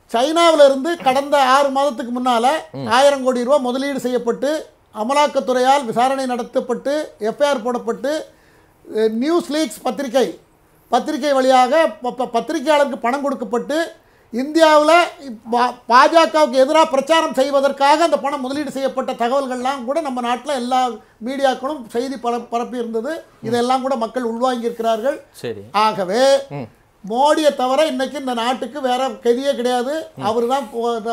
சைனாவுல இருந்து கடந்த ஆறு மாதத்துக்கு முன்னால ஆயிரம் கோடி ரூபாய் முதலீடு செய்யப்பட்டு அமலாக்கத்துறையால் விசாரணை நடத்தப்பட்டு எஃப்ஐஆர் போடப்பட்டு அஹ், நியூஸ் லீக்ஸ் பத்திரிகை பத்திரிகை வழியாக ப- ப- பத்திரிகையாளருக்கு பணம் கொடுக்கப்பட்டு இந்தியாவில் பாஜகவுக்கு எதிராக பிரச்சாரம் செய்வதற்காக அந்த பணம் முதலீடு செய்யப்பட்ட தகவல்கள்லாம் கூட நம்ம நாட்டில் எல்லா மீடியாக்களும் செய்தி பர பரப்பி இருந்தது இதெல்லாம் கூட மக்கள் உள்வாங்கி இருக்கிறார்கள் சரி ஆகவே மோடியை தவிர இன்னைக்கு இந்த நாட்டுக்கு வேற கதியே கிடையாது அவர் தான்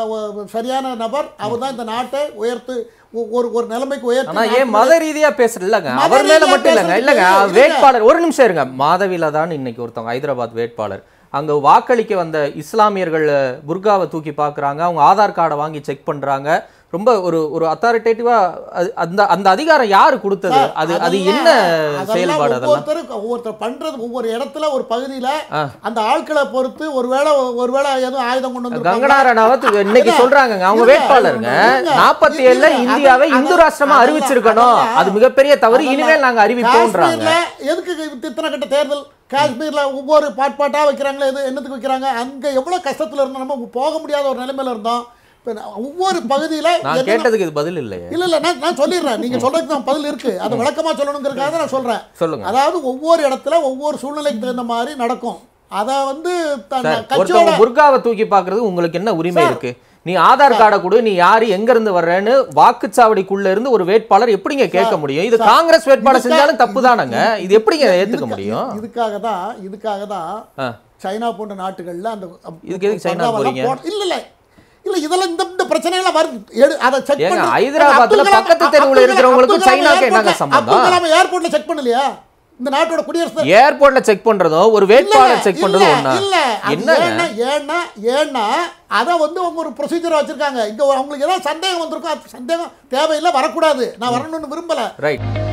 சரியான நபர் அவர் தான் இந்த நாட்டை உயர்த்து ஒ- ஒரு ஒரு நிலைமைக்கு ஆனா உயர்த்தி ஏன் மத ரீதியா பேசுறது இல்லங்க மத அவர் மேல ரீதியா மட்டும் இல்லங்க பேசுறது இல்லங்க இல்ல. வேட்பாளர் ஒரு நிமிஷம் இருங்க மாதவில தான் இன்னைக்கு ஒருத்தவங்க ஹைதராபாத் வேட்பாளர் அங்க வாக்களிக்க வந்த இஸ்லாமியர்கள் புர்காவை தூக்கி பார்க்கறாங்க அவங்க ஆதார் கார்டை வாங்கி செக் பண்றாங்க ரொம்ப ஒரு ஒரு அத்தாரிட்டேட்டிவா அந்த அந்த அதிகாரம் யாரு கொடுத்தது அது அது அதெல்லாம் என்ன அதெல்லாம் செயல்பாடு அதெல்லாம் ஒவ்வொருத்தரும் ஒவ்வொருத்தர் பண்றது ஒவ்வொரு இடத்துல ஒரு பகுதியில ஆ. அந்த ஆட்களை பொறுத்து ஒருவேளை ஒருவேளை எதுவும் ஆயுதம் கொண்டு வந்து கங்கனா ரனாவத் இன்னைக்கு சொல்றாங்க அவங்க வேட்பாளருங்க நாற்பத்தி ஏழுல இந்தியாவை இந்து ராஷ்டிரமா அறிவிச்சிருக்கணும் அது மிகப்பெரிய தவறு இனிமேல் நாங்க அறிவிப்போம்ன்றாங்க காஷ்மீர்ல எதுக்கு இத்தனை கட்ட தேர்தல் காஷ்மீர்ல ஒவ்வொரு பாட் பாட்டா வைக்கிறாங்களே எது என்னத்துக்கு வைக்கிறாங்க அங்க எவ்வளவு கஷ்டத்துல இருந்தோம் நம்ம போக முடியாத ஒரு நிலைமையில இருந்தோம் இப்ப நான் ஒவ்வொரு பகுதியில நான் என்ன- கேட்டதுக்கு இது பதில் இல்லையே இல்ல இல்ல நான் நான் சொல்லிடுறேன் நீங்க சொல்றதுக்கு தான் பதில் இருக்கு அது விளக்கமா சொல்லணுங்கிறதுக்காக தான் நான் சொல்றேன் சொல்லுங்க அதாவது ஒவ்வொரு இடத்துல ஒவ்வொரு சூழ்நிலைக்கு தகுந்த மாதிரி நடக்கும் அத வந்து தன் சார் கட்சியோட ஒருத்தவங்க புர்காவை தூக்கி பார்க்கிறது உங்களுக்கு என்ன உரிமை இருக்கு நீ ஆதார் கார்டை கொடு நீ யாரு எங்க இருந்து வர்றேன்னு வாக்குச்சாவடிக்குள்ள இருந்து ஒரு வேட்பாளர் எப்படிங்க கேட்க முடியும் இது காங்கிரஸ் வேட்பாளர் இதுக்கா- செஞ்சாலும் தப்பு தானங்க இது எப்படிங்க ஏத்துக்க இதுக்கா- முடியும் இதுக்காக தான் இதுக்காக தான் ஆ. சைனா போன்ற நாட்டுகள்ல அந்த இதுக்கு எதுக்கு சைனா பர்தாவெல்லாம் போறீங்க? போட- இல்ல இல்ல இல்ல இதெல்லாம் இந்த இந்த பிரச்சனைகள் வருது எடு அதை செக் ஏங்க, பண்ணி ஹைதராபாத்ல அப்துல் கலாம் பக்கத்து தெருவுல அப்துல் கலாம் இருக்கிறவங்களுக்கும் அப்துல் கலாம் சைனாக்கு என்னங்க ஏர்போர்ட்ல- சம்பந்தம்? அப்துல் கலாம் ஏர்போர்ட்ல செக் பண்ணலையா இந்த நாட்டோட குடியரசு ஏர்போர்ட்ல செக் பண்றதும் ஒரு வேட்பாளர் செக் இல்ல, பண்றதும் ஒண்ணா இல்ல அது என்னங்க ஏன்னா ஏன்னா ஏன்னா அதை வந்து அவங்க ஒரு ப்ரொசீஜர் வச்சிருக்காங்க இங்க அவங்களுக்கு ஏதாவது சந்தேகம் வந்திருக்கும் அது சந்தேகம் தேவையில்லை வரக்கூடாது நான் வரணும்னு விரும்பல ரைட்